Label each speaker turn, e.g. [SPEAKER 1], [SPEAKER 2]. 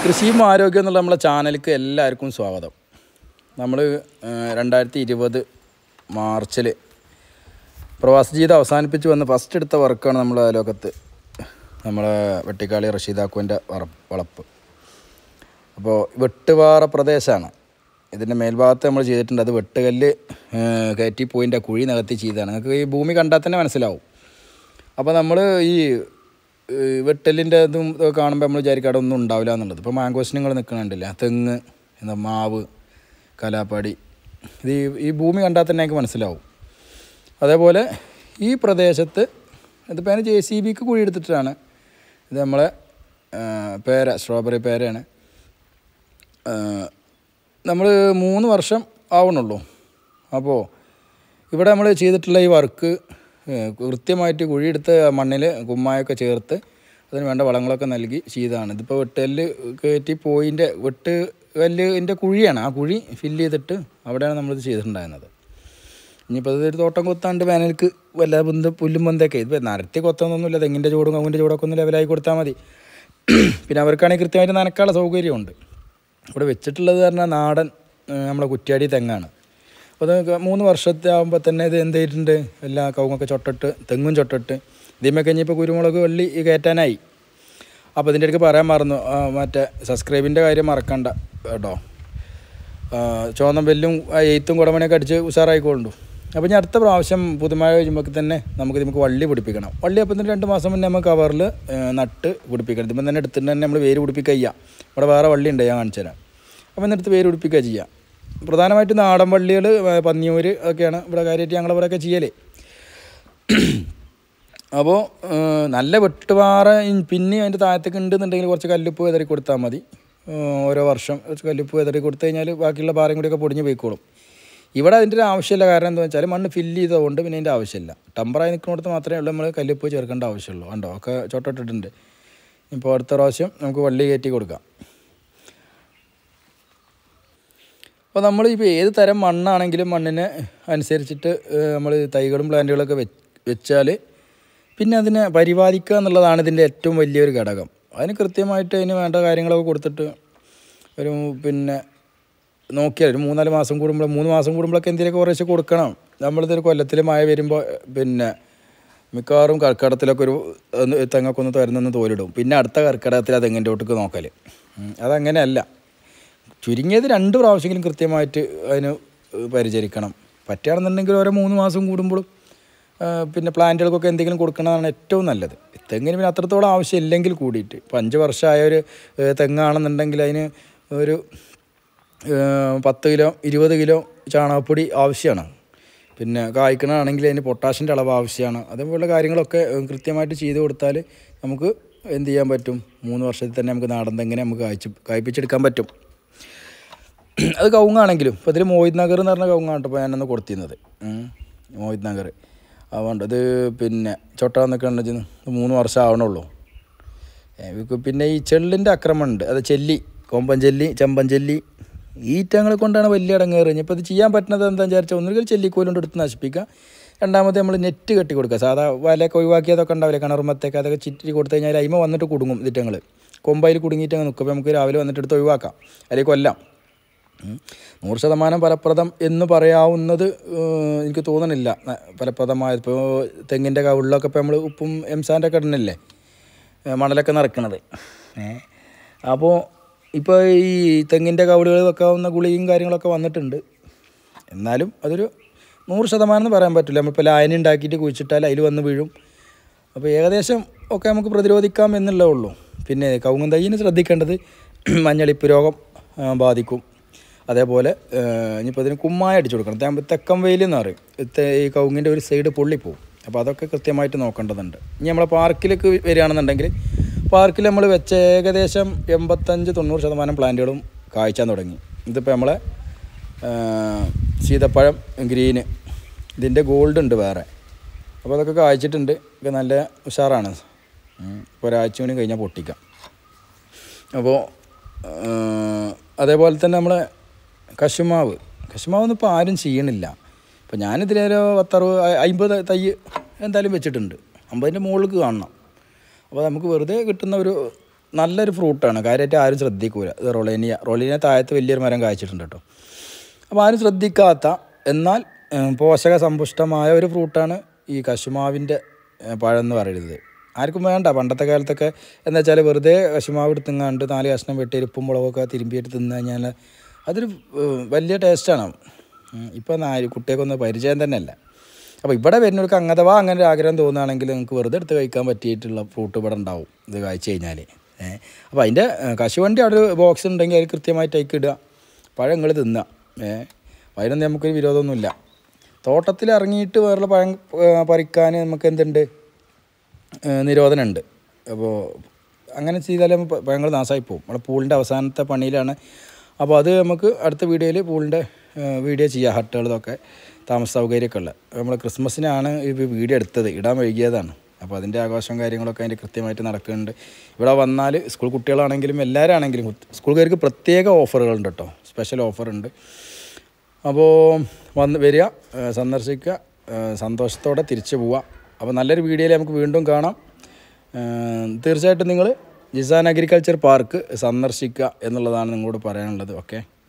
[SPEAKER 1] കൃഷിയും ആരോഗ്യം എന്നുള്ള നമ്മളെ ചാനലിക്ക് എല്ലാവർക്കും സ്വാഗതം നമ്മൾ രണ്ടായിരത്തി ഇരുപത് മാർച്ചിൽ പ്രവാസ ജീവിതം അവസാനിപ്പിച്ച് വന്ന് ഫസ്റ്റ് എടുത്ത വർക്കാണ് നമ്മളെ ലോകത്ത് നമ്മളെ വെട്ടിക്കാളി റഷീദാക്കുവിൻ്റെ വറ വളപ്പ് അപ്പോൾ വെട്ടുപാറ പ്രദേശമാണ് ഇതിൻ്റെ മേൽഭാഗത്ത് നമ്മൾ ചെയ്തിട്ടുണ്ട് അത് വെട്ടുകല്ല് ഏഹ്, കയറ്റി പോയിൻ്റെ കുഴി നികത്തി ചെയ്തതാണ് നിങ്ങൾക്ക് ഈ ഭൂമി കണ്ടാൽ തന്നെ മനസ്സിലാവും അപ്പോൾ നമ്മൾ ഈ ഏഹ്, വെട്ടലിൻ്റെ ഇതും ഇതൊക്കെ കാണുമ്പോൾ നമ്മൾ വിചാരിക്കും അവിടെ ഒന്നും ഉണ്ടാവില്ല എന്നുള്ളത് ഇപ്പോൾ മാങ്കോസിന് നിങ്ങൾ നിൽക്കണുണ്ടല്ലേ തെങ്ങ് എന്താ മാവ് കലാപ്പാടി ഇത് ഈ- ഈ ഭൂമി കണ്ടാൽ തന്നെ എനിക്ക് മനസ്സിലാവും അതേപോലെ ഈ പ്രദേശത്ത് ഇതിപ്പോൾ അതിന് ജെ സി ബിക്ക് കുഴി എടുത്തിട്ടാണ് ഇത് നമ്മളെ ആ, പേര സ്ട്രോബെറി പേരയാണ് നമ്മൾ മൂന്ന് വർഷം ആവണുള്ളൂ അപ്പോൾ ഇവിടെ നമ്മൾ ചെയ്തിട്ടുള്ള ഈ വർക്ക് കൃത്യമായിട്ട് കുഴിയെടുത്ത് മണ്ണിൽ കുമ്മായൊക്കെ ചേർത്ത് അതിന് വേണ്ട വളങ്ങളൊക്കെ നൽകി ചെയ്തതാണ് ഇതിപ്പോൾ വെട്ടല് കയറ്റി പോയിൻ്റെ വെട്ട് കല്ലിൻ്റെ കുഴിയാണ് ആ കുഴി ഫില്ല് ചെയ്തിട്ട് അവിടെയാണ് നമ്മളിത് ചെയ്തിട്ടുണ്ടായിരുന്നത് ഇനിയിപ്പോൾ ഇതൊരു തോട്ടം കൊത്താണ്ട് വേനൽക്ക് വല്ല ബന്ധ പുല്ലും ബന്ധമൊക്കെ ഇതിപ്പോൾ നിരത്തി കൊത്തൊന്നുമില്ല തെങ്ങിൻ്റെ ചൂടും കവുങ്ങിൻ്റെ ചൂടൊക്കെ ഒന്ന് ലെവലായി കൊടുത്താൽ മതി പിന്നെ അവർക്കാണെങ്കിൽ കൃത്യമായിട്ട് നനക്കാനുള്ള സൗകര്യമുണ്ട് ഇവിടെ വെച്ചിട്ടുള്ളത് പറഞ്ഞാൽ നാടൻ ഏഹ്, നമ്മളെ കുറ്റ്യാടി തെങ്ങാണ് അപ്പോൾ അത് മൂന്ന് വർഷത്തെ ആകുമ്പോൾ തന്നെ ഇത് എന്ത് ചെയ്തിട്ടുണ്ട് എല്ലാ കവുങ്ങൊക്കെ ചൊട്ടിട്ട് തെങ്ങും ചൊട്ടിട്ട് ഇതിമൊക്കെ ഇനിയിപ്പോൾ കുരുമുളക് വെള്ളി കയറ്റാനായി അപ്പോൾ ഇതിൻ്റെ ഇടയ്ക്ക് പറയാൻ മറന്നു ആ, മറ്റേ സബ്സ്ക്രൈബിൻ്റെ കാര്യം മറക്കണ്ട കേട്ടോ ആ, ചുവന്ന ബെല്ലും ആ, എയ്ത്തും കുടമണിയൊക്കെ അടിച്ച് ഉഷാറായിക്കൊണ്ടു അപ്പോൾ ഞാൻ അടുത്ത പ്രാവശ്യം പുതുമഴ കഴിയുമ്പോൾ തന്നെ നമുക്ക് നമുക്ക് വള്ളി പിടിപ്പിക്കണം വള്ളി അപ്പം തന്നെ രണ്ട് മാസം മുന്നേ നമ്മൾ കവറിൽ നട്ട് പിടിപ്പിക്കണം ഇതിപ്പം തന്നെ എടുത്തിട്ട് തന്നെ നമ്മൾ വേര് പിടിപ്പിക്കുക ചെയ്യാം ഇവിടെ വേറെ വള്ളി ഉണ്ട് ഞാൻ കാണിച്ചു തരാം അപ്പം എന്നിട്ട് വേര് പിടിപ്പിക്കുക ചെയ്യാം പ്രധാനമായിട്ട് നാടൻ വള്ളികൾ പന്നിയൂര് ഒക്കെയാണ് ഇവിടെ കാര്യമായിട്ട് ഞങ്ങളിവിടെയൊക്കെ ചെയ്യൽ അപ്പോൾ നല്ല വെട്ടുപാറ ഇൻ- പിന്നെ അതിൻ്റെ താഴത്തേക്ക് ഉണ്ടെന്നുണ്ടെങ്കിൽ കുറച്ച് കല്ലുപ്പ് എതറി കൊടുത്താൽ മതി ഏഹ് ഓരോ വർഷം കുറച്ച് കല്ലുപ്പ് എതറി കൊടുത്തു കഴിഞ്ഞാൽ ബാക്കിയുള്ള പാറയും കൂടിയൊക്കെ പൊടിഞ്ഞ് പോയിക്കോളും ഇവിടെ അതിൻ്റെ ഒരു ആവശ്യമില്ല കാരണം എന്താ വെച്ചാൽ മണ്ണ് ഫില്ല് ചെയ്തതുകൊണ്ട് പിന്നെ അതിൻ്റെ ആവശ്യമില്ല ടമ്പറായി നിൽക്കുന്നിടത്ത് മാത്രമേ ഉള്ളൂ നമ്മൾ കല്ലുപ്പ് ചേർക്കേണ്ട ആവശ്യമുള്ളൂ കണ്ടോ ഒക്കെ ചോട്ടിട്ടിട്ടുണ്ട് ഇപ്പോൾ അടുത്ത പ്രാവശ്യം നമുക്ക് വള്ളി കയറ്റി കൊടുക്കാം അപ്പോൾ നമ്മൾ ഇപ്പോൾ ഏത് തരം മണ്ണാണെങ്കിലും മണ്ണിന് അനുസരിച്ചിട്ട് നമ്മൾ തൈകളും പ്ലാന്റുകളൊക്കെ വെ വെച്ചാൽ പിന്നെ അതിനെ പരിപാലിക്കുക എന്നുള്ളതാണ് ഇതിൻ്റെ ഏറ്റവും വലിയൊരു ഘടകം അതിന് കൃത്യമായിട്ട് അതിന് വേണ്ട കാര്യങ്ങളൊക്കെ കൊടുത്തിട്ട് ഒരു പിന്നെ നോക്കിയാൽ ഒരു മൂന്നാല് മാസം കൂടുമ്പോൾ മൂന്ന് മാസം കൂടുമ്പോഴൊക്കെ എന്തെങ്കിലുമൊക്കെ കുറേശ്ശെ കൊടുക്കണം നമ്മളിതൊരു കൊല്ലത്തിൽ മഴ വരുമ്പോൾ പിന്നെ മിക്കവാറും കർക്കിടത്തിലൊക്കെ ഒരു ഒന്ന് തെങ്ങൊക്കെ ഒന്ന് തുരന്നൊന്ന് തോലിടും പിന്നെ അടുത്ത കർക്കിടകത്തിൽ ആ തെങ്ങിൻ്റെ ഒട്ടുക്ക് നോക്കൽ ഉം. അതങ്ങനെയല്ല ചുരുങ്ങിയത് രണ്ട് പ്രാവശ്യമെങ്കിലും കൃത്യമായിട്ട് അതിന് പരിചരിക്കണം പറ്റുകയാണെന്നുണ്ടെങ്കിൽ ഓരോ മൂന്ന് മാസം കൂടുമ്പോഴും ആ, പിന്നെ പ്ലാന്റുകൾക്കൊക്കെ എന്തെങ്കിലും കൊടുക്കണതാണ് ഏറ്റവും നല്ലത് തെങ്ങിന് പിന്നെ അത്രത്തോളം ആവശ്യമില്ലെങ്കിൽ കൂടിയിട്ട് ഇപ്പം അഞ്ച് വർഷമായ ഒരു ഏ, തെങ്ങാണെന്നുണ്ടെങ്കിൽ അതിന് ഒരു ഏ, പത്ത് കിലോ ഇരുപത് കിലോ ചാണകപ്പൊടി ആവശ്യമാണ് പിന്നെ കായ്ക്കണമാണെങ്കിൽ അതിന് പൊട്ടാഷിൻ്റെ അളവ് ആവശ്യമാണ് അതേപോലുള്ള കാര്യങ്ങളൊക്കെ ഏ, കൃത്യമായിട്ട് ചെയ്ത് കൊടുത്താൽ നമുക്ക് എന്ത് ചെയ്യാൻ പറ്റും മൂന്ന് വർഷത്തിൽ തന്നെ നമുക്ക് നാടൻ തെങ്ങിനെ നമുക്ക് കായ്ച്ച് കായ്പ്പിച്ചെടുക്കാൻ പറ്റും അത് കവുങ്ങാണെങ്കിലും ഇപ്പോൾ ഇതിൽ മോഹിത് നഗർ എന്ന് പറഞ്ഞ കവുങ്ങാണ് കേട്ടോ ഇപ്പോൾ ഞാനൊന്ന് കൊടുത്തിരുന്നത് ഉം. മോഹിത് നഗർ അതുകൊണ്ട് അത് പിന്നെ ചൊട്ടാ നിൽക്കണെന്ന് മൂന്ന് വർഷം ആവണുള്ളൂ ഏ, ഇവക്ക് പിന്നെ ഈ ചെള്ളിൻ്റെ ആക്രമണമുണ്ട് അത് ചെല്ലി കൊമ്പൻ ചെല്ലി ചെമ്പൻ ചെല്ലി ഈറ്റങ്ങളെ കൊണ്ടാണ് വലിയ ഇടങ്ങേറ് ഇനിയിപ്പോൾ ഇത് ചെയ്യാൻ പറ്റുന്നത് എന്താണെന്ന് വിചാരിച്ചാൽ ഒന്നുകിൽ ചെല്ലിക്കോലുകൊണ്ട് എടുത്ത് നശിപ്പിക്കുക രണ്ടാമത് നമ്മൾ നെറ്റ് കെട്ടി കൊടുക്കുക സാധാ വലയൊക്കെ ഒഴിവാക്കിയതൊക്കെ ഉണ്ടാവില്ലേ കിണറുമ്പത്തേക്ക് അതൊക്കെ ചിറ്റി കൊടുത്തു കഴിഞ്ഞാൽ അയിമ വന്നിട്ട് കുടുങ്ങും ഇതിറ്റങ്ങൾ കൊമ്പയിൽ കുടുങ്ങിയിട്ട് അങ്ങ് നിൽക്കും അപ്പോൾ നമുക്ക് രാവിലെ വന്നിട്ട് എടുത്ത് ഒഴിവാക്കാം അല്ലെങ്കിൽ കൊല്ലാം ഉം. നൂറ് ശതമാനം ഫലപ്രദം എന്ന് പറയാവുന്നത് ഏഹ്, എനിക്ക് തോന്നണില്ല ന- ഫലപ്രദമായ ഇപ്പോൾ തെങ്ങിൻ്റെ കവിളിലൊക്കെ ഇപ്പോൾ നമ്മൾ ഉപ്പും എംസാൻ്റെ ഒക്കെ ഇടണില്ലേ ഏഹ്, മണലൊക്കെ നിറക്കണത് ഏഹ് അപ്പോൾ ഇപ്പോൾ ഈ തെങ്ങിൻ്റെ കവിളുകൾ വെക്കാവുന്ന ഗുളികയും കാര്യങ്ങളൊക്കെ വന്നിട്ടുണ്ട് എന്നാലും അതൊരു നൂറ് ശതമാനം എന്ന് പറയാൻ പറ്റില്ല നമ്മളിപ്പോൾ ലായനി ഉണ്ടാക്കിയിട്ട് കുഴിച്ചിട്ടാൽ അതിൽ വന്ന് വീഴും അപ്പോൾ ഏകദേശം ഒക്കെ നമുക്ക് പ്രതിരോധിക്കാം എന്നുള്ളേ ഉള്ളൂ പിന്നെ കവുങ്ങും തൈയിന് ശ്രദ്ധിക്കേണ്ടത് മഞ്ഞളിപ്പ് രോഗം ആ, ബാധിക്കും അതേപോലെ ആ, ഇനിയിപ്പോൾ ഇതിന് കുമ്മായ അടിച്ചു കൊടുക്കണം തേ- തെക്കം വെയിൽ എന്ന് പറയും ഇത് ഈ കവുങ്ങിൻ്റെ ഒരു സൈഡ് പൊള്ളിപ്പോവും അപ്പോൾ അതൊക്കെ കൃത്യമായിട്ട് നോക്കേണ്ടതുണ്ട് ഇനി നമ്മളെ പാർക്കിലേക്ക് വരികയാണെന്നുണ്ടെങ്കിൽ പാർക്കിൽ നമ്മൾ വെച്ച ഏകദേശം എൺപത്തഞ്ച് തൊണ്ണൂറ് ശതമാനം പ്ലാന്റുകളും കായ്ച്ചാൻ തുടങ്ങി ഇതിപ്പോൾ നമ്മളെ ആ, സീതപ്പഴം ഗ്രീന് ഇതിൻ്റെ ഗോൾഡ് ഉണ്ട് വേറെ അപ്പോൾ അതൊക്കെ കായ്ച്ചിട്ടുണ്ട് ഒക്കെ നല്ല ഉഷാറാണ് ഉം. ഇപ്പോൾ ഒരാഴ്ച കൂടി കഴിഞ്ഞാൽ പൊട്ടിക്കാം അപ്പോൾ അതേപോലെ തന്നെ നമ്മളെ കശുമാവ് കശുമാവൊന്നും ഇപ്പോൾ ആരും ചെയ്യണില്ല ഇപ്പോൾ ഞാനിതിലൊരു പത്തറുപത് അമ്പത് തൈ എന്തായാലും വെച്ചിട്ടുണ്ട് അമ്പതിൻ്റെ മുകളിലേക്ക് കാണണം അപ്പോൾ നമുക്ക് വെറുതെ കിട്ടുന്ന ഒരു നല്ലൊരു ഫ്രൂട്ടാണ് കാര്യമായിട്ട് ആരും ശ്രദ്ധിക്കൂല ഇത് റൊളേനിയ റൊളേനിയ താഴത്ത് വലിയൊരു മരം കായ്ച്ചിട്ടുണ്ട് കേട്ടോ അപ്പോൾ ആരും ശ്രദ്ധിക്കാത്ത എന്നാൽ ഏഹ്, പോഷക സമ്പുഷ്ടമായ ഒരു ഫ്രൂട്ടാണ് ഈ കശുമാവിൻ്റെ ഏഹ്, പഴം എന്ന് പറയുന്നത് ആർക്കും വേണ്ട പണ്ടത്തെ കാലത്തൊക്കെ എന്താ വെച്ചാൽ വെറുതെ കശുമാവ് എടുത്തുങ്ങാണ്ട് നാല് കഷ്ണം വെട്ടി ഉപ്പും മുളകൊക്കെ തിരുമ്പിയിട്ട് തിന്നു കഴിഞ്ഞാൽ അതൊരു ഏഹ്, വലിയ ടേസ്റ്റാണ് ഇപ്പം കുട്ടികൾക്കൊന്നും പരിചയം തന്നെയല്ല അപ്പോൾ ഇവിടെ വരുന്നവർക്ക് അഥവാ അങ്ങനെ ഒരു ആഗ്രഹം തോന്നുകയാണെങ്കിൽ നിങ്ങൾക്ക് വെറുതെ എടുത്ത് കഴിക്കാൻ പറ്റിയിട്ടുള്ള ഫ്രൂട്ട് ഇവിടെ ഉണ്ടാവും ഇത് കഴിച്ച് കഴിഞ്ഞാൽ ഏഹ് അപ്പോൾ അതിൻ്റെ ഏഹ്, കശുവണ്ടി അവിടെ ഒരു ബോക്സ് ഉണ്ടെങ്കിൽ അതിൽ കൃത്യമായിട്ട് അതിലേക്ക് ഇടുക പഴം നിങ്ങൾ തിന്നുക ഏഹ് അപ്പോൾ അതിനൊന്നും നമുക്കൊരു വിരോധമൊന്നുമില്ല തോട്ടത്തിൽ ഇറങ്ങിയിട്ട് വേറെ പഴം ഏഹ്, പറിക്കാൻ നമുക്ക് എന്തുണ്ട് ഏഹ്, നിരോധനമുണ്ട് അപ്പോൾ അങ്ങനെ ചെയ്താൽ പഴങ്ങൾ നാശമായി പോകും നമ്മുടെ പൂളിൻ്റെ അവസാനത്തെ പണിയിലാണ് അപ്പോൾ അത് നമുക്ക് അടുത്ത വീഡിയോയിൽ പൂളിൻ്റെ വീഡിയോ ചെയ്യാം ഹട്ടുകളതൊക്കെ താമസ സൗകര്യമൊക്കെ ഉള്ള നമ്മൾ ക്രിസ്മസിനാണ് ഈ വീഡിയോ എടുത്തത് ഇടാൻ വൈകിയതാണ് അപ്പോൾ അതിൻ്റെ ആഘോഷവും കാര്യങ്ങളൊക്കെ അതിൻ്റെ കൃത്യമായിട്ട് നടക്കുന്നുണ്ട് ഇവിടെ വന്നാൽ സ്കൂൾ കുട്ടികളാണെങ്കിലും എല്ലാവരും ആണെങ്കിലും സ്കൂളുകാർക്ക് പ്രത്യേക ഓഫറുകളുണ്ട് കേട്ടോ സ്പെഷ്യൽ ഓഫറുണ്ട് അപ്പോൾ വന്ന് വരിക ഏഹ് സന്ദർശിക്കുക ഏഹ് സന്തോഷത്തോടെ തിരിച്ചു പോവുക അപ്പോൾ നല്ലൊരു വീഡിയോയിൽ നമുക്ക് വീണ്ടും കാണാം ഏഹ് തീർച്ചയായിട്ടും നിങ്ങൾ ജിസാൻ അഗ്രികൾച്ചർ പാർക്ക് സന്ദർശിക്കുക എന്നുള്ളതാണ് നിങ്ങളോട് പറയാനുള്ളത് ഓക്കെ